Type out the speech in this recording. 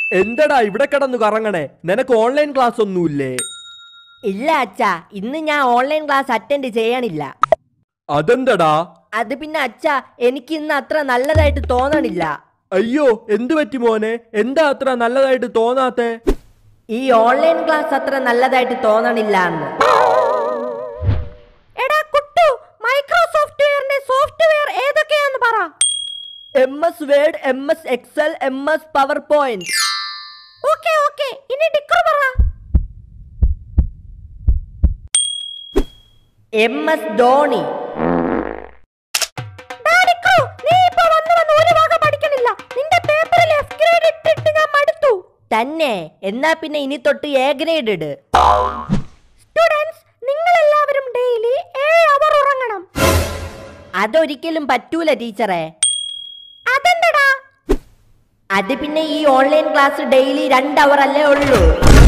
എന്തടാ ഇവിടെ കിടന്നു കറങ്ങണേ നിനക്ക് ഓൺലൈൻ ക്ലാസ് ഒന്നുമില്ലേ ഇല്ല അച്ഛാ ഇന്ന് ഞാൻ ഓൺലൈൻ ക്ലാസ് അറ്റൻഡ് ചെയ്യണില്ല അതെന്തടാ അത് പിന്നെ അച്ഛാ എനിക്ക് ഇന്ന് അത്ര നല്ലതായിട്ട് തോന്നണില്ല അയ്യോ എന്തു പറ്റി മോനെ എന്താ അത്ര നല്ലതായിട്ട് തോന്നാത്തെ ഈ ഓൺലൈൻ ക്ലാസ് അത്ര നല്ലതായിട്ട് തോന്നണില്ല എന്ന് എടാ കുട്ടു മൈക്രോസോഫ്റ്റ് വെയറിന്റെ സോഫ്റ്റ്വെയർ ഏതൊക്കെയാന്ന് പറ M S Word M S Excel M S PowerPoint okay okay ഇനി ഡിക്കർ പറ എം എസ് ധോണി തന്നെ എന്നാ പിന്നെ ഇനി തൊട്ട് എ ഗ്രേഡ് ഇട് സ്റ്റുഡൻസ് നിങ്ങൾ എല്ലാവരും ഡെയിലി ഏഴ് അവർ ഉറങ്ങണം അതൊരിക്കലും പറ്റൂല ടീച്ചറെ അതെന്തടാ അത് പിന്നെ ഈ ഓൺലൈൻ ക്ലാസ് ഡെയിലി രണ്ട് അവർ അല്ലേ ഉള്ളൂ